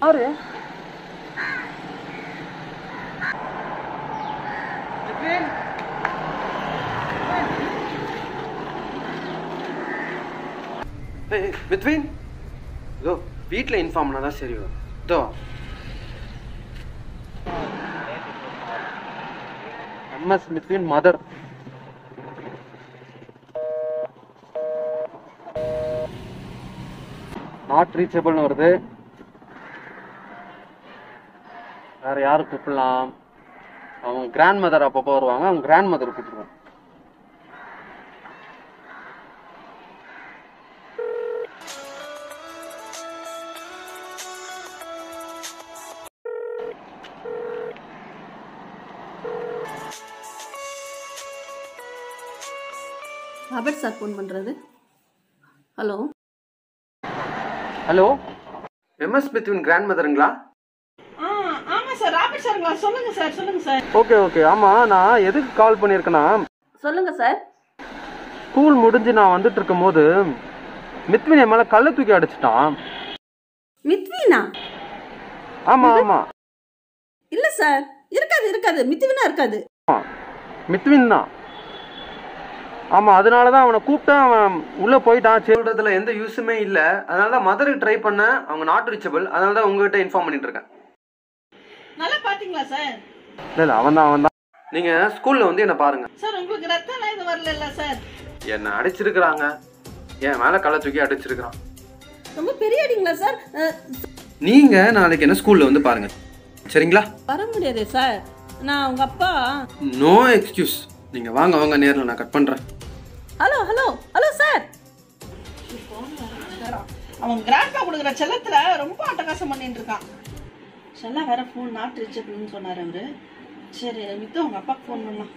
யாரு வித்வின் இதோ வீட்டில் இன்ஃபார்ம் பண்ணால் தான் சரி வரும் இதோ எம்எஸ் மித்வின் மதர் நாட் ரீச்சபிள்னு வருது வேற யாரு கூப்பிடலாம் அவங்க கிராண்ட் மதர் அப்பப்போ வருவாங்க அவங்க கிராண்ட் மதர் கூப்பிடுவோம் ராபர்ட் சார் ஃபோன் பண்ணுறது hello hello MS Mithwin grand மதருங்களா ஆ ஆமாம் சார் ராபர்ட் சாருங்களா சொல்லுங்கள் சார் சொல்லுங்கள் சார் ஓகே ஓகே ஆமாம் நான் எதுக்கு கால் பண்ணியிருக்கேன்னா சொல்லுங்கள் சார் ஸ்கூல் முடிஞ்சு நான் வந்துட்டு இருக்கும்போது மித்வின் என் மேலே கல்லை தூக்கி அடிச்சிட்டான் மித்வினா ஆமாம் ஆமாம் இல்லை சார் இருக்காது இருக்காது மித்வினா இருக்காது மித்வின் தான் ஆமாம் அதனால தான் அவனை கூப்பிட்டா அவன் உள்ளே போயிட்டான் சொல்கிறதுல எந்த யூஸுமே இல்லை அதனால தான் மதருக்கு ட்ரை பண்ணேன் அவங்க நாட் ரீச்சபிள் அதனால தான் உங்ககிட்ட இன்ஃபார்ம் பண்ணிட்டு இருக்கேன் நல்லா பார்த்தீங்களா சார் இல்லை இல்லை அவன் தான் அவன் தான் நீங்கள் ஸ்கூலில் வந்து என்னை பாருங்க சார் உங்களுக்கு ரத்தம்லாம் இது வரல சார் என்னை அடிச்சிருக்கிறாங்க என் மேலே கல்லை தூக்கி அடிச்சிருக்கிறான் ரொம்ப பெரிய அடிங்களா சார் அஹ், நீங்கள் நாளைக்கு என்ன ஸ்கூலில் வந்து பாருங்க சரிங்களா வர முடியாதே சார் நான் உங்கள் அப்பா நோ எக்ஸ்கியூஸ் நீங்கள் வாங்க வாங்க நேரில் நான் கட் பண்ணுறேன் ஹலோ ஹலோ ஹலோ சார் அவன் கிராண்ட்பா கொடுக்குற செல்லத்துல ரொம்ப அட்டகாசம் பண்ணிட்டு இருக்கான் செல்ல வேற ஃபோன் நாட் ரீச்சபிள்னு சொன்னார் அவரு சரி மித்த அவங்க அப்பாவுக்கு ஃபோன் பண்ணலாம்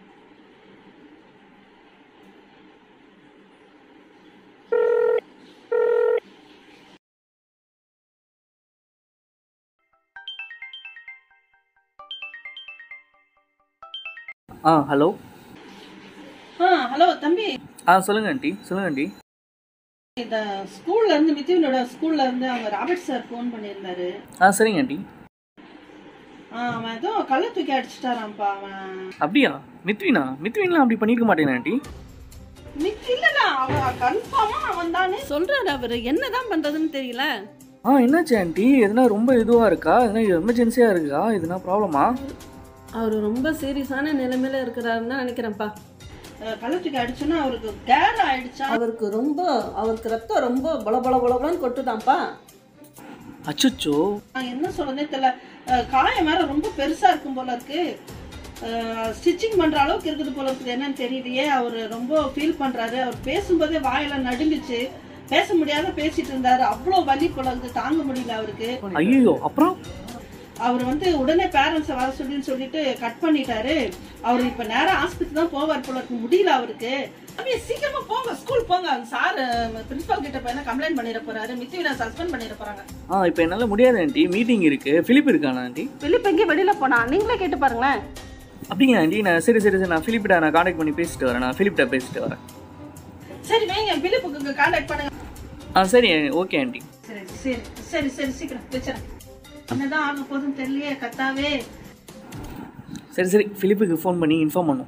ஆ ஹலோ ஆ ஹலோ தம்பி ஆ சொல்லுங்க ஆண்டி சொல்லுங்க ஆண்டி இந்த ஸ்கூல்ல இருந்து மித்திவனோட ஸ்கூல்ல இருந்து அவங்க ராபர்ட் சார் ஃபோன் பண்ணியிருந்தாரு ஆ சரிங்க ஆண்டி ஆ அவன் ஏதோ கள்ள தூக்கி அடிச்சிட்டாராம்ப்பா அவன் அப்படியா மித்வினா மித்வின்லாம் அப்படி பண்ணியிருக்க மாட்டேன் ஆண்டி மித் இல்லடா அவன் கன்ஃபார்மா அவன் தானே சொல்கிறாரு அவர் என்ன தான் பண்ணுறதுன்னு தெரியல ஆ என்னாச்சு ஆண்டி எதுனா ரொம்ப இதுவாக இருக்கா எதுனா எமர்ஜென்சியாக இருக்கா எதுனா ப்ராப்ளமா அவர் ரொம்ப சீரியஸான நிலைமையில இருக்கிறாருன்னு தான் நினைக்கிறேன்ப்பா கள்ள தூக்கி அடிச்சோன்னா அவருக்கு கேர் ஆயிடுச்சா அவருக்கு ரொம்ப அவருக்கு ரத்தம் ரொம்ப பல பல பலபலன்னு கொட்டுதான்ப்பா அச்சோ நான் என்ன சொல்றதே தெரியல அஹ் காயம் வேற ரொம்ப பெருசா இருக்கும் போல இருக்கு ஸ்டிச்சிங் பண்ற அளவுக்கு இருக்குது போல இருக்குது என்னன்னு தெரியலையே அவர் ரொம்ப ஃபீல் பண்றாரு அவர் பேசும்போதே வாயெல்லாம் நடுங்குச்சு பேச முடியாத பேசிட்டு இருந்தாரு அவ்வளோ வலி போல இருக்குது தாங்க முடியல அவருக்கு ஐயோ அப்புறம் அவர் வந்து உடனே பேரண்ட்ஸை வர சொல்லின்னு சொல்லிட்டு கட் பண்ணிட்டாரு அவர் இப்ப நேரா ஆஸ்பத்திரி தான் போவார் போல இருக்கு முடியல அவருக்கு தம்பி, சீக்கிரமா போங்க ஸ்கூல் போங்க சார் பிரின்சிபால் கிட்ட போய் கம்ப்ளைண்ட் பண்ணிட போறாரு மித்திவினா சஸ்பெண்ட் பண்ணிட போறாங்க ஆ இப்போ என்னால் முடியாது ஆண்டி மீட்டிங் இருக்குது ஃபிலிப் இருக்கானா ஆண்டி பிலிப் எங்கேயும் வெளியில போனா நீங்களே கேட்டு பாருங்களேன் அப்படிங்க ஆண்டி நான் சரி சரி சரி நான் ஃபிலிப்கிட்ட நான் காண்டாக்ட் பண்ணி பேசிட்டு வரேன் நான் ஃபிலிப்கிட்ட பேசிட்டு வரேன் சரி வைங்க பிலிப்புக்கு கான்டாக்ட் பண்ணுங்க ஆ சரி ஓகே ஆண்டி சரி சரி சரி சரி சீக்கிரம் வச்சுறேன் என்னதான் ஆக போதும் தெரியலையே கத்தாவே சரி சரி ஃபிலிப்புக்கு ஃபோன் பண்ணி இன்ஃபார்ம் பண்ணும்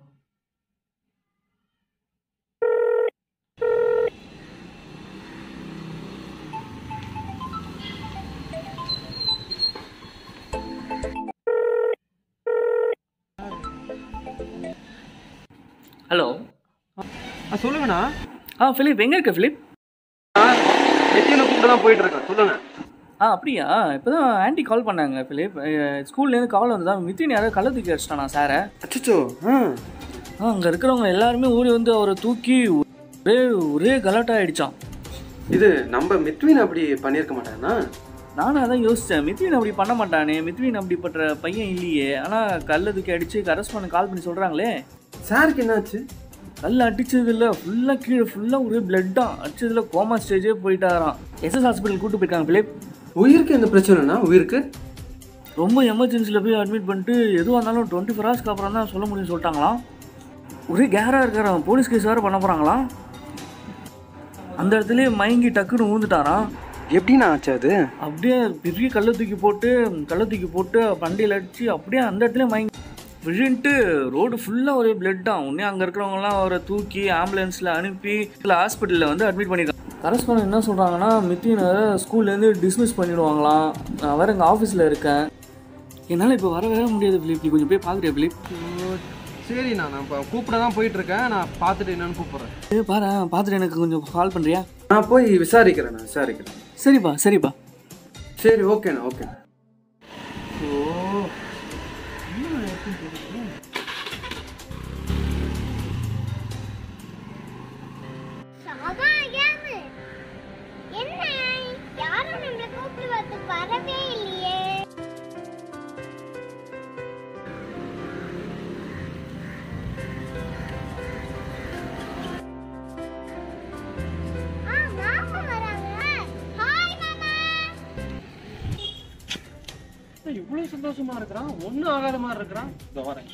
ஹலோ சொல்லுங்கண்ணா ஆ ஃபிலிப் எங்கே இருக்க ஃபிலிப் நெத்தியனை கூப்பிட்டு தான் போயிட்டு இருக்கேன் சொல்லுங்க ஆ அப்படியா இப்போ தான் ஆன்ட்டி கால் பண்ணாங்க ஃபிலிப் அஹ், ஸ்கூல்லேருந்து கால் வந்ததா மித்தின் யாரோ கள்ள தூக்கி அடிச்சிட்டானா சாரை அச்சோ ஆ ஆ அங்கே இருக்கிறவங்க எல்லாருமே ஓடி வந்து அவரை தூக்கி ஒரே ஒரே கலாட்டா ஆயிடுச்சான் இது நம்ம மித்வின் அப்படி பண்ணியிருக்க மாட்டானா நானும் அதான் யோசித்தேன் மித்வின் அப்படி பண்ண மாட்டானே மித்வின் அப்படிப்பட்ட பையன் இல்லையே ஆனால் கல்லை தூக்கி அடித்து கரஸ்பாண்ட் கால் பண்ணி சொல்கிறாங்களே சாருக்கு என்னாச்சு கல் அடிச்சது இல்லை ஃபுல்லாக கீழே ஃபுல்லாக ஒரே பிளட்டாக அடிச்சதுல கோமா ஸ்டேஜே போயிட்டாராம் எஸ்எஸ் ஹாஸ்பிட்டல் கூட்டு போயிருக்காங்க பிலிப் உயிருக்கு எந்த பிரச்சனைனா உயிருக்கு ரொம்ப எமர்ஜென்சியில் போய் அட்மிட் பண்ணிட்டு எதுவாக இருந்தாலும் டுவெண்ட்டி ஃபோர் ஹவர்ஸ்க்கு அப்புறம் தான் சொல்ல முடியும்னு சொல்லிட்டாங்களாம் ஒரே கேராக இருக்காராம் போலீஸ் கேஸ் வேறு பண்ண போகிறாங்களாம் அந்த இடத்துலயே மயங்கி டக்குன்னு ஊந்துட்டாராம் எப்படிண்ணா ஆச்சு அது அப்படியே பெரிய கல்லை தூக்கி போட்டு கல்லை தூக்கி போட்டு வண்டியில் அடிச்சு அப்படியே அந்த இடத்துல மயங்கி விழுந்துட்டு ரோடு ஃபுல்லாக ஒரே பிளட் தான் உடனே அங்கே இருக்கிறவங்கலாம் அவரை தூக்கி ஆம்புலன்ஸில் அனுப்பி இல்லை ஹாஸ்பிட்டலில் வந்து அட்மிட் பண்ணியிருக்காங்க கரஸ்பாண்ட் என்ன சொல்கிறாங்கன்னா மித்தினை ஸ்கூல்லேருந்து டிஸ்மிஸ் பண்ணிடுவாங்களாம் நான் வேறு எங்கள் ஆஃபீஸில் இருக்கேன் என்னால் இப்போ வர வர முடியாது பிலிப் நீ கொஞ்சம் போய் பார்க்குறியா பிலிப் சரிண்ணா நான் இப்போ கூப்பிட தான் போயிட்டு இருக்கேன் நான் பார்த்துட்டு என்னன்னு கூப்பிட்றேன் ஏ பாரு பார்த்துட்டு எனக்கு கொஞ்சம் கால் பண்ணுறியா நான் போய் விசாரிக்கிறேன் நான் விசாரிக்கிறேன் சரிப்பா சரிப்பா சரி ஓகேண்ணா ஓகே சமாதானமே. என்ன யாரும் நம்மளை கூப்பிடுவது வரவே இல்லையே ஆ, மாமா வராங்க. ஹாய் மாமா இவ்வளோ சந்தோஷமா இருக்கிறான் ஒன்றும் ஆகாத மாதிரி இருக்கிறான் இதோ வரேன்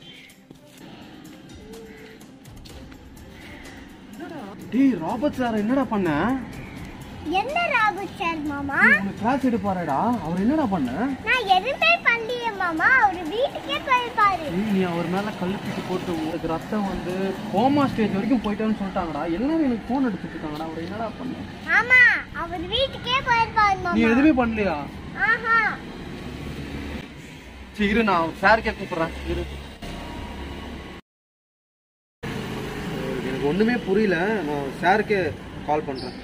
டேய் ராபர்ட் சார் என்னடா பண்ண என்ன ராகுல் சார் மாமா உனக்கு கிளாஸ் எடுப்பாரடா அவர் என்னடா பண்ண நான் எதுவுமே பண்ணலையே மாமா அவரு வீட்டுக்கே போயிருப்பாரு ஏய், நீ அவர் மேல கல்லு தூக்கி போட்டு உங்களுக்கு ரத்தம் வந்து கோமா ஸ்டேஜ் வரைக்கும் போயிட்டான்னு சொல்லிட்டாங்கடா எல்லாரும் எனக்கு ஃபோன் எடுத்துட்டு இருக்காங்கடா அவர் என்னடா பண்ண ஆமா அவர் வீட்டுக்கே போயிருப்பாரு நீ மாமா எதுவுமே பண்ணலையா ஆஹா சரி இரு நான் சாருக்கே கூப்பிடுறேன் இரு எனக்கு ஒண்ணுமே புரியல நான் சாருக்கே கால் பண்றேன்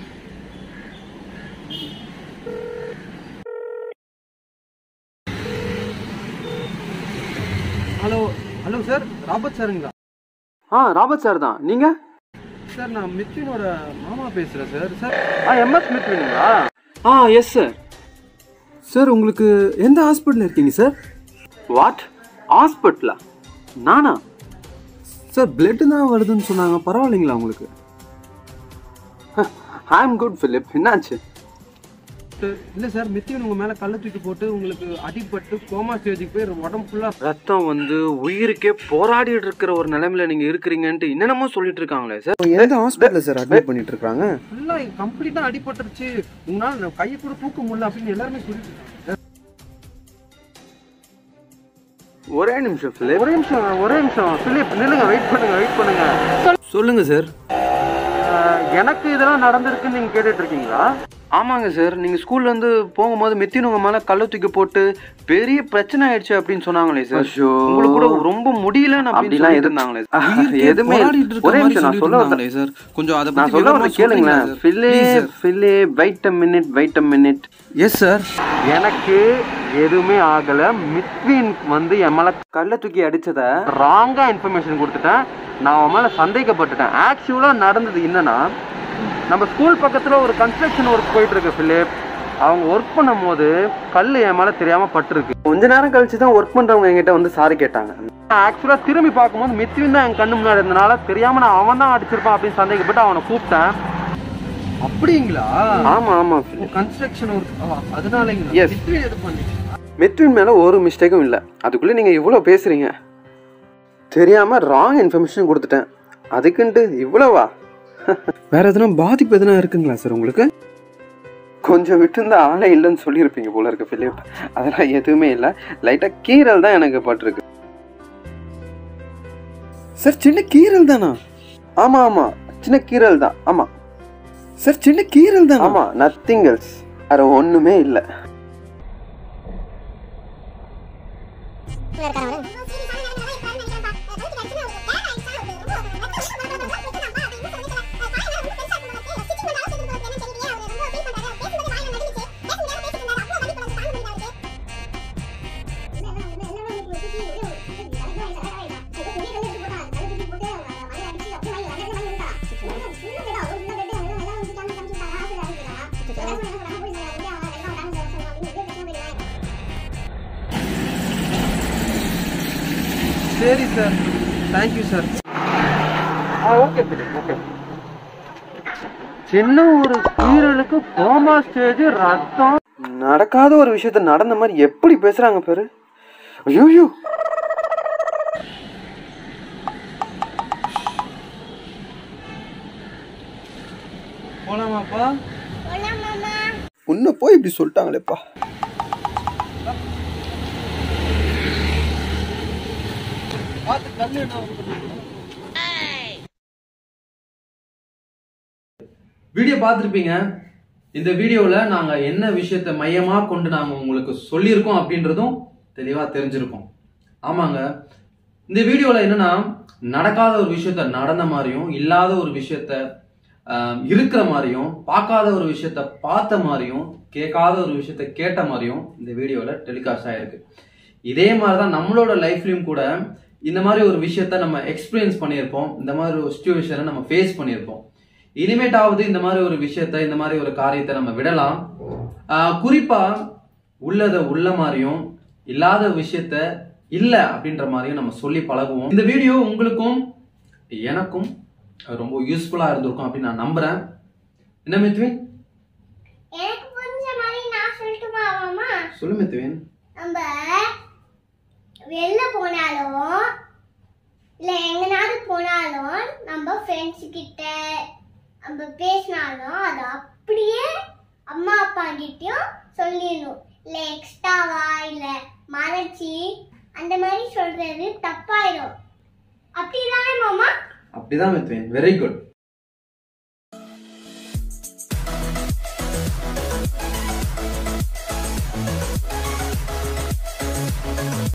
ஹலோ ஹலோ சார் ராபர்ட் சாருங்களா ஆ ராபர்ட் சார் தான் நீங்க சார் நான் மித்வினோட மாமா பேசுறேன் சார் சார் ஆ எம்எஸ் மித்வினுங்களா ஆ எஸ் சார் சார் உங்களுக்கு எந்த ஹாஸ்பிட்டல் இருக்கீங்க சார் வாட் ஹாஸ்பிட்டலா நானா சார் பிளட் தான் வருதுன்னு சொன்னாங்க பரவாயில்லைங்களா உங்களுக்கு ஐ அம் குட் ஃபிலிப் என்னாச்சு இல்லை சார் மித்தியன் உங்கள் மேலே கல்லை தூக்கி போட்டு உங்களுக்கு அடிபட்டு கோமா ஸ்டேஜுக்கு போய் உடம்பு ஃபுல்லாக ரத்தம் வந்து உயிருக்கே போராடிட்டு இருக்கிற ஒரு நிலைமையில நீங்கள் இருக்கிறீங்கன்ட்டு என்னென்னமோ சொல்லிட்டு இருக்காங்களே சார் எந்த ஹாஸ்பிட்டலில் சார் அட்மிட் பண்ணிட்டு இருக்காங்க ஃபுல்லாக கம்ப்ளீட்டாக அடிபட்டுருச்சு உங்களால் கையை கூட தூக்க முடியல அப்படின்னு எல்லாருமே சொல்லிட்டு இருக்காங்க ஒரே நிமிஷம் பிலிப் ஒரே நிமிஷம் ஒரே நிமிஷம் பிலிப் நில்லுங்க வெயிட் பண்ணுங்க வெயிட் பண்ணுங்க சொல்லுங்க சார் எனக்கு இதெல்லாம் நடந்திருக்குன்னு நீங்க கேட்டுட்டு இருக்கீங்களா ஆமாங்க சார் நீங்க ஸ்கூல்ல இருந்து போகும்போது மெத்தின் உங்க மேல கள்ள தூக்கி போட்டு பெரிய பிரச்சனை ஆயிடுச்சு அப்படின்னு சொன்னாங்களே சார் உங்களுக்கு கூட ரொம்ப முடியலன்னு அப்படிலாம் இருந்தாங்களே எதுவுமே ஒரே நிமிஷம் நான் சொல்ல வரேன் சார் கொஞ்சம் அதை நான் சொல்ல வரேன் கேளுங்களேன் ஃபில்லே ஃபில்லே wait a minute wait a minute yes sir எனக்கு எதுவுமே ஆகல மித்வின் வந்து என் மேல கல்ல தூக்கி அடிச்சத ராங்கா இன்ஃபர்மேஷன் கொடுத்துட்டேன் நான் அவன் மேல சந்தேகப்பட்டுட்டேன் ஆக்சுவலா நடந்தது என்னன்னா நம்ம ஸ்கூல் பக்கத்துல ஒரு கன்ஸ்ட்ரக்ஷன் ஒர்க் போயிட்டு இருக்கு பிலிப் அவங்க ஒர்க் பண்ணும் போது கல் என் மேல தெரியாம பட்டிருக்கு கொஞ்ச நேரம் கழிச்சு தான் ஒர்க் பண்றவங்க என்கிட்ட வந்து சாரி கேட்டாங்க ஆக்சுவலா திரும்பி பார்க்கும்போது மித்வின் தான் என் கண்ணு முன்னாடி இருந்தனால தெரியாம நான் அவன் தான் அடிச்சிருப்பான் அப்படின்னு சந்தேகப்பட்டு அவனை கூப்பிட்டேன் அப்படிங்களா ஆமா ஆமா கன்ஸ்ட்ரக்ஷன் ஒர்க் அதனால Yes. எது பண்ணி மெத்வின் மேலே ஒரு மிஸ்டேக்கும் இல்லை அதுக்குள்ளே நீங்கள் இவ்வளோ பேசுகிறீங்க தெரியாமல் ராங் இன்ஃபர்மேஷன் கொடுத்துட்டேன் அதுக்குன்ட்டு இவ்வளவா வேற எதனா பாதிப்பு எதனா இருக்குங்களா சார் உங்களுக்கு கொஞ்சம் விட்டுருந்தா ஆளே இல்லைன்னு சொல்லியிருப்பீங்க போல இருக்கு பிலிப் அதெல்லாம் எதுவுமே இல்லை லைட்டாக கீரல் தான் எனக்கு பட்டிருக்கு சார் சின்ன கீரல் தானா ஆமாம் ஆமாம் சின்ன கீரல் தான் ஆமாம் சார் சின்ன கீரல் தான் ஆமாம் நத்திங் எல்ஸ் வேற ஒன்றுமே இல்லை சரி sir thank you sir okay okay சின்ன ஒரு கீரலுக்கு கோமா ஸ்டேஜ் ரத்தம் நடக்காத ஒரு விஷயத்த நடந்த மாதிரி எப்படி பேசுறாங்க பாரு ஐயோ போலாமாப்பா பொண்ணை போய் இப்படி சொல்லிட்டாங்களேப்பா வீடியோ பார்த்துருப்பீங்க இந்த வீடியோவில் நாங்கள் என்ன விஷயத்தை மையமாக கொண்டு நாங்கள் உங்களுக்கு சொல்லியிருக்கோம் அப்படின்றதும் தெளிவாக தெரிஞ்சிருக்கோம் ஆமாங்க இந்த வீடியோவில் என்னன்னா நடக்காத ஒரு விஷயத்த நடந்த மாதிரியும் இல்லாத ஒரு விஷயத்த ஆஹ், இருக்கிற மாதிரியும் பார்க்காத ஒரு விஷயத்த பார்த்த மாதிரியும் கேட்காத ஒரு விஷயத்த கேட்ட மாதிரியும் இந்த வீடியோவில் டெலிகாஸ்ட் ஆயிருக்கு இதே மாதிரி தான் நம்மளோட லைஃப்லையும் கூட இந்த மாதிரி ஒரு விஷயத்த நம்ம எக்ஸ்பீரியன்ஸ் பண்ணியிருப்போம் இந்த மாதிரி ஒரு சுச்சுவேஷனை நம்ம ஃபேஸ் பண்ணியிருப்போம் இனிமேட்டாவது இந்த மாதிரி ஒரு விஷயத்த இந்த மாதிரி ஒரு காரியத்தை நம்ம விடலாம் ஆஹ் குறிப்பா உள்ளத உள்ள மாதிரியும் இல்லாத விஷயத்த இல்ல அப்படின்ற மாதிரியும் நம்ம சொல்லி பழகுவோம் இந்த வீடியோ உங்களுக்கும் எனக்கும் ரொம்ப யூஸ்ஃபுல்லா இருந்திருக்கும் அப்படின்னு நான் நம்புறேன் என்ன மித்வின் எனக்கு புரிஞ்ச மாதிரி நான் சொல்லட்டுமா மாமா சொல்லு மித்வின் நம்ம வெளில போனாலும் இல்லை எங்கனாவது போனாலும் நம்ம ஃப்ரெண்ட்ஸ் கிட்ட நம்ம பேசினாலும் அது அப்படியே அம்மா அப்பா கிட்டயும் சொல்லிடணும் இல்லை எக்ஸ்ட்ராவா இல்லை மறைச்சி அந்த மாதிரி சொல்றது தப்பாயிடும் அப்படிதானே மாமா அப்படிதான் மித்வின் வெரி குட்